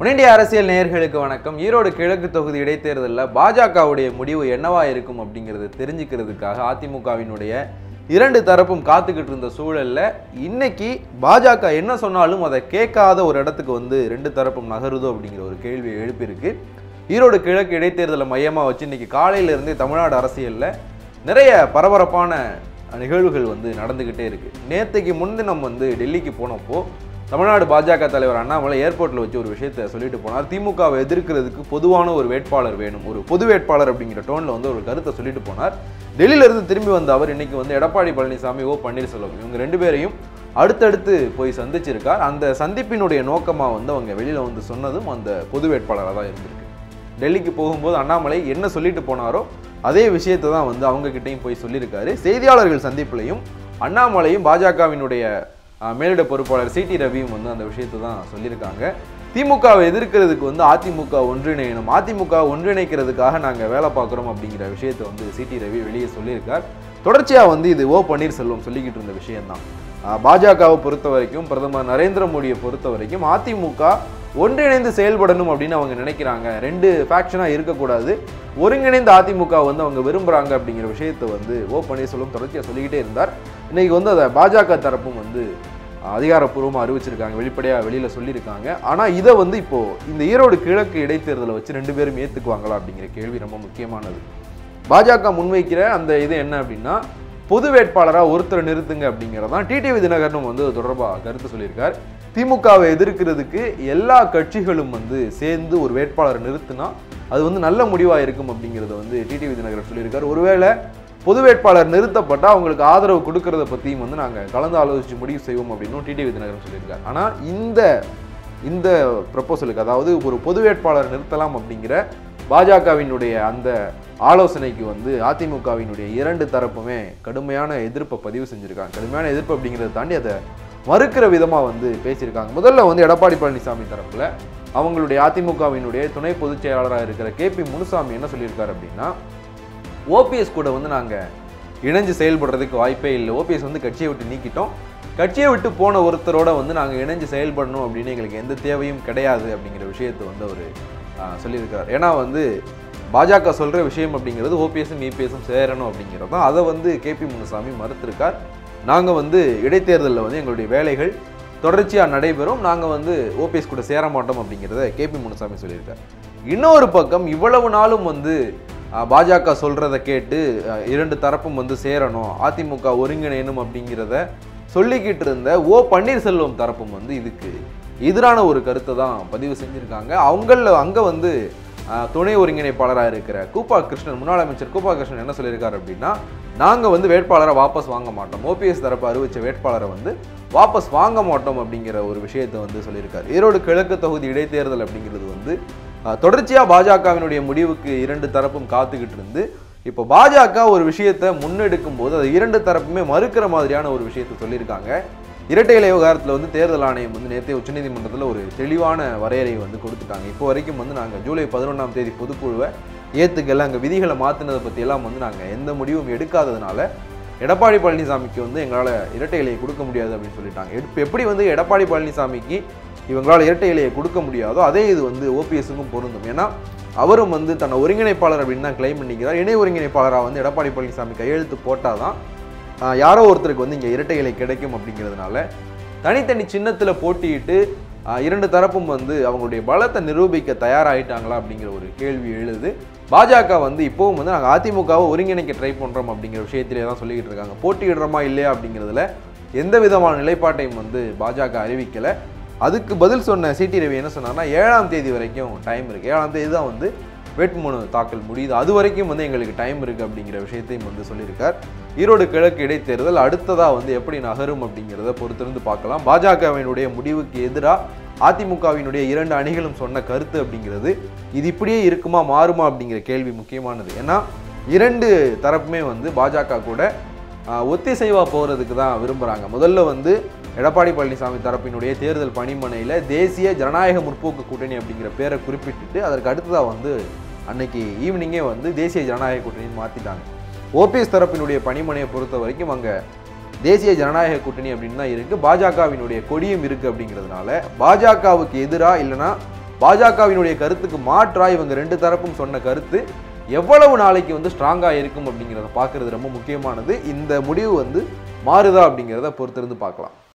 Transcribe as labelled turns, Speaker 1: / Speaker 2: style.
Speaker 1: உடனடி அரசியல் நேயர்களுக்கு வணக்கம் ஈரோடு கிழக்கு தொகுதி இடைத்தேர்தலில் பாஜகவுடைய முடிவு என்னவா இருக்கும் அப்படிங்கிறது தெரிஞ்சுக்கிறதுக்காக அதிமுகவினுடைய இரண்டு தரப்பும் காத்துக்கிட்டு இருந்த சூழல்ல இன்னைக்கு பாஜக என்ன சொன்னாலும் அதை கேட்காத ஒரு இடத்துக்கு வந்து ரெண்டு தரப்பும் நகருதோ அப்படிங்கிற ஒரு கேள்வியை எழுப்பியிருக்கு ஈரோடு கிழக்கு இடைத்தேர்தலை மையமாக வச்சு இன்னைக்கு காலையில இருந்தே தமிழ்நாடு அரசியல்ல நிறைய பரபரப்பான நிகழ்வுகள் வந்து நடந்துக்கிட்டே இருக்கு நேத்தைக்கு முன்தினம் வந்து டெல்லிக்கு போனப்போ தமிழ்நாடு பாஜக தலைவர் அண்ணாமலை ஏர்போர்ட்டில் வச்சு ஒரு விஷயத்தை சொல்லிட்டு போனார் திமுகவை எதிர்க்கிறதுக்கு பொதுவான ஒரு வேட்பாளர் வேணும் ஒரு பொது வேட்பாளர் அப்படிங்கிற டோனில் வந்து ஒரு கருத்தை சொல்லிட்டு போனார் டெல்லியில இருந்து திரும்பி வந்த அவர் இன்னைக்கு வந்து எடப்பாடி பழனிசாமி ஓ பன்னீர்செல்வம் இவங்க ரெண்டு பேரையும் அடுத்தடுத்து போய் சந்திச்சிருக்கார் அந்த சந்திப்பினுடைய நோக்கமாக வந்து அவங்க வெளியில் வந்து சொன்னதும் அந்த பொது வேட்பாளராக தான் இருந்திருக்கு டெல்லிக்கு போகும்போது அண்ணாமலை என்ன சொல்லிட்டு போனாரோ அதே விஷயத்தை தான் வந்து அவங்க கிட்டயும் போய் சொல்லியிருக்காரு செய்தியாளர்கள் சந்திப்புலையும் அண்ணாமலையும் பாஜகவினுடைய அஹ், மேலிட பொறுப்பாளர் சிடி ரவியும் வந்து அந்த விஷயத்தை தான் சொல்லியிருக்காங்க திமுகவை எதிர்க்கிறதுக்கு வந்து அதிமுக ஒன்றிணையணும் அதிமுக ஒன்றிணைக்கிறதுக்காக நாங்கள் வேலை பார்க்குறோம் அப்படிங்கிற விஷயத்தை வந்து சிடி ரவி வெளியே சொல்லியிருக்கார் தொடர்ச்சியாக வந்து இது ஓ பன்னீர்செல்வம் சொல்லிக்கிட்டு இருந்த விஷயம்தான் அஹ், பாஜகவை பொறுத்த வரைக்கும் பிரதமர் நரேந்திர மோடியை பொறுத்த வரைக்கும் அதிமுக ஒன்றிணைந்து செயல்படணும் அப்படின்னு அவங்க நினைக்கிறாங்க ரெண்டு ஃபேக்ஷனாக இருக்கக்கூடாது ஒருங்கிணைந்த அதிமுக வந்து அவங்க விரும்புகிறாங்க அப்படிங்கிற விஷயத்தை வந்து ஓ பன்னீர்செல்வம் தொடர்ச்சியாக சொல்லிக்கிட்டே இருந்தார் இன்னைக்கு வந்து அதை பாஜக தரப்பும் வந்து அதிகாரப்பூர்வமாக அறிவிச்சிருக்காங்க வெளிப்படையாக வெளியில் சொல்லியிருக்காங்க ஆனால் இதை வந்து இப்போது இந்த ஈரோடு கிழக்கு இடைத்தேர்தலை வச்சு ரெண்டு பேரும் ஏற்றுக்குவாங்களா அப்படிங்கிற கேள்வி ரொம்ப முக்கியமானது பாஜக முன்வைக்கிற அந்த இது என்ன அப்படின்னா பொது வேட்பாளராக ஒருத்தரை நிறுத்துங்க அப்படிங்கிறதான் டிடிவி தினகரனும் வந்து அது தொடர்பாக கருத்து சொல்லியிருக்கார் திமுகவை எதிர்க்கிறதுக்கு எல்லா கட்சிகளும் வந்து சேர்ந்து ஒரு வேட்பாளரை நிறுத்தினா அது வந்து நல்ல முடிவாக இருக்கும் அப்படிங்கிறத வந்து டிடிவி தினகரன் சொல்லியிருக்கார் ஒருவேளை பொது வேட்பாளர் நிறுத்தப்பட்டால் அவங்களுக்கு ஆதரவு கொடுக்கறத பற்றியும் வந்து நாங்கள் கலந்து ஆலோசித்து முடிவு செய்வோம் அப்படின்னு டிடிவி தினகரன் சொல்லியிருக்கார் ஆனால் இந்த இந்த ப்ரப்போசலுக்கு அதாவது ஒரு பொது வேட்பாளர் நிறுத்தலாம் அப்படிங்கிற பாஜகவினுடைய அந்த ஆலோசனைக்கு வந்து அதிமுகவினுடைய இரண்டு தரப்புமே கடுமையான எதிர்ப்பை பதிவு செஞ்சுருக்காங்க கடுமையான எதிர்ப்பு அப்படிங்கிறத தாண்டி அதை மறுக்கிற விதமாக வந்து பேசியிருக்காங்க முதல்ல வந்து எடப்பாடி பழனிசாமி தரப்புல அவங்களுடைய அதிமுகவினுடைய துணை பொதுச் செயலாளராக இருக்கிற கேபி முனுசாமி என்ன சொல்லியிருக்காரு அப்படின்னா ஓபிஎஸ் கூட வந்து நாங்கள் இணைஞ்சு செயல்படுறதுக்கு வாய்ப்பே இல்லை ஓபிஎஸ் வந்து கட்சியை விட்டு நீக்கிட்டோம் கட்சியை விட்டு போன ஒருத்தரோட வந்து நாங்கள் இணைஞ்சு செயல்படணும் அப்படின்னு எங்களுக்கு எந்த தேவையும் கிடையாது அப்படிங்கிற விஷயத்தை வந்து அவர் சொல்லியிருக்கார் ஏன்னா வந்து பாஜக சொல்கிற விஷயம் அப்படிங்கிறது ஓபிஎஸும் இபிஎஸும் சேரணும் அப்படிங்கிறது தான் அதை வந்து கேபி முனுசாமி மறுத்திருக்கார் நாங்கள் வந்து இடைத்தேர்தலில் வந்து எங்களுடைய வேலைகள் தொடர்ச்சியாக நடைபெறும் நாங்கள் வந்து ஓபிஎஸ் கூட சேர மாட்டோம் அப்படிங்கிறத கேபி முனுசாமி சொல்லியிருக்கார் இன்னொரு பக்கம் இவ்வளவு நாளும் வந்து அஹ், பாஜக சொல்கிறத கேட்டு அஹ், இரண்டு தரப்பும் வந்து சேரணும் அதிமுக ஒருங்கிணையணும் அப்படிங்கிறத சொல்லிக்கிட்டு இருந்த ஓ பன்னீர்செல்வம் தரப்பும் வந்து இதுக்கு எதிரான ஒரு கருத்தை தான் பதிவு செஞ்சுருக்காங்க அவங்கள அங்கே வந்து அஹ், துணை ஒருங்கிணைப்பாளராக இருக்கிற கூப்பா கிருஷ்ணன் முன்னாள் அமைச்சர் கூப்பா கிருஷ்ணன் என்ன சொல்லியிருக்காரு அப்படின்னா நாங்கள் வந்து வேட்பாளரை வாபஸ் வாங்க மாட்டோம் ஓபிஎஸ் தரப்பு அறிவிச்ச வேட்பாளரை வந்து வாபஸ் வாங்க மாட்டோம் அப்படிங்கிற ஒரு விஷயத்தை வந்து சொல்லியிருக்காரு ஈரோடு கிழக்கு தொகுதி இடைத்தேர்தல் அப்படிங்கிறது வந்து அஹ், தொடர்ச்சியா பாஜகவினுடைய முடிவுக்கு இரண்டு தரப்பும் காத்துக்கிட்டு இருந்து இப்போ பாஜக ஒரு விஷயத்தை முன்னெடுக்கும் போது அது இரண்டு தரப்புமே மறுக்கிற மாதிரியான ஒரு விஷயத்தை சொல்லியிருக்காங்க இரட்டை இலை விவகாரத்தில் வந்து தேர்தல் ஆணையம் வந்து நேற்றே உச்சநீதிமன்றத்தில் ஒரு தெளிவான வரையறையை வந்து கொடுத்துட்டாங்க இப்போ வரைக்கும் வந்து நாங்கள் ஜூலை பதினொன்றாம் தேதி பொதுக்குழுவை ஏற்றுக்கல அங்கே விதிகளை மாற்றினதை பற்றியெல்லாம் வந்து நாங்கள் எந்த முடிவும் எடுக்காததுனால எடப்பாடி பழனிசாமிக்கு வந்து எங்களால் இரட்டை இலையை கொடுக்க முடியாது அப்படின்னு சொல்லிட்டாங்க இப்போ எப்படி வந்து எடப்பாடி பழனிசாமிக்கு இவங்களால் இரட்டை இலையை கொடுக்க முடியாதோ அதே இது வந்து ஓபிஎஸ்க்கும் பொருந்தும் ஏன்னா அவரும் வந்து தன்னை ஒருங்கிணைப்பாளர் அப்படின்னு தான் கிளைம் பண்ணிக்கிறார் இணை ஒருங்கிணைப்பாளராக வந்து எடப்பாடி பழனிசாமி கையெழுத்து போட்டால் தான் ஆஹ், யாரோ ஒருத்தருக்கு வந்து இங்கே இரட்டை இலை கிடைக்கும் அப்படிங்கிறதுனால தனித்தனி சின்னத்தில் போட்டியிட்டு ஆஹ், இரண்டு தரப்பும் வந்து அவங்களுடைய பலத்தை நிரூபிக்க தயாராகிட்டாங்களா அப்படிங்கிற ஒரு கேள்வி எழுது பாஜக வந்து இப்போவும் வந்து நாங்கள் அதிமுகவை ஒருங்கிணைக்க ட்ரை பண்ணுறோம் அப்படிங்கிற விஷயத்திலே தான் சொல்லிக்கிட்டு இருக்காங்க போட்டியிடுறோமா இல்லையா அப்படிங்கிறதுல எந்த விதமான நிலைப்பாட்டையும் வந்து பாஜக அறிவிக்கலை அதுக்கு பதில் சொன்ன சிடி ரவி என்ன சொன்னார்னா ஏழாம் தேதி வரைக்கும் டைம் இருக்குது ஏழாம் தேதி தான் வந்து வேட்புமனு தாக்கல் முடியுது அது வரைக்கும் வந்து எங்களுக்கு டைம் இருக்குது அப்படிங்கிற விஷயத்தையும் வந்து சொல்லியிருக்கார் ஈரோடு கிழக்கு இடைத்தேர்தல் அடுத்ததாக வந்து எப்படி நகரும் அப்படிங்கிறத பொறுத்திருந்து பார்க்கலாம் பாஜகவினுடைய முடிவுக்கு எதிராக அதிமுகவினுடைய இரண்டு அணிகளும் சொன்ன கருத்து அப்படிங்கிறது இது இப்படியே இருக்குமா மாறுமா அப்படிங்கிற கேள்வி முக்கியமானது ஏன்னா இரண்டு தரப்புமே வந்து பாஜக கூட ஆஹ், ஒத்திசைவா போகிறதுக்கு தான் விரும்புகிறாங்க முதல்ல வந்து எடப்பாடி பழனிசாமி தரப்பினுடைய தேர்தல் பணிமனையில் தேசிய ஜனநாயக முற்போக்கு கூட்டணி அப்படிங்கிற பேரை குறிப்பிட்டுட்டு அதற்கு அடுத்ததாக வந்து அன்னைக்கு ஈவினிங்கே வந்து தேசிய ஜனநாயக கூட்டணின்னு மாற்றிட்டாங்க ஓபிஎஸ் தரப்பினுடைய பணிமனையை பொறுத்த வரைக்கும் அங்கே தேசிய ஜனநாயக கூட்டணி அப்படின்னு தான் இருக்குது பாஜகவினுடைய கொடியும் இருக்குது அப்படிங்கிறதுனால பாஜகவுக்கு எதிராக இல்லைன்னா பாஜகவினுடைய கருத்துக்கு மாற்றா இவங்க ரெண்டு தரப்பும் சொன்ன கருத்து எவ்வளவு நாளைக்கு வந்து ஸ்ட்ராங்காக இருக்கும் அப்படிங்கிறத பார்க்கறது ரொம்ப முக்கியமானது இந்த முடிவு வந்து மாறுதா அப்படிங்கிறத பொறுத்திருந்து பார்க்கலாம்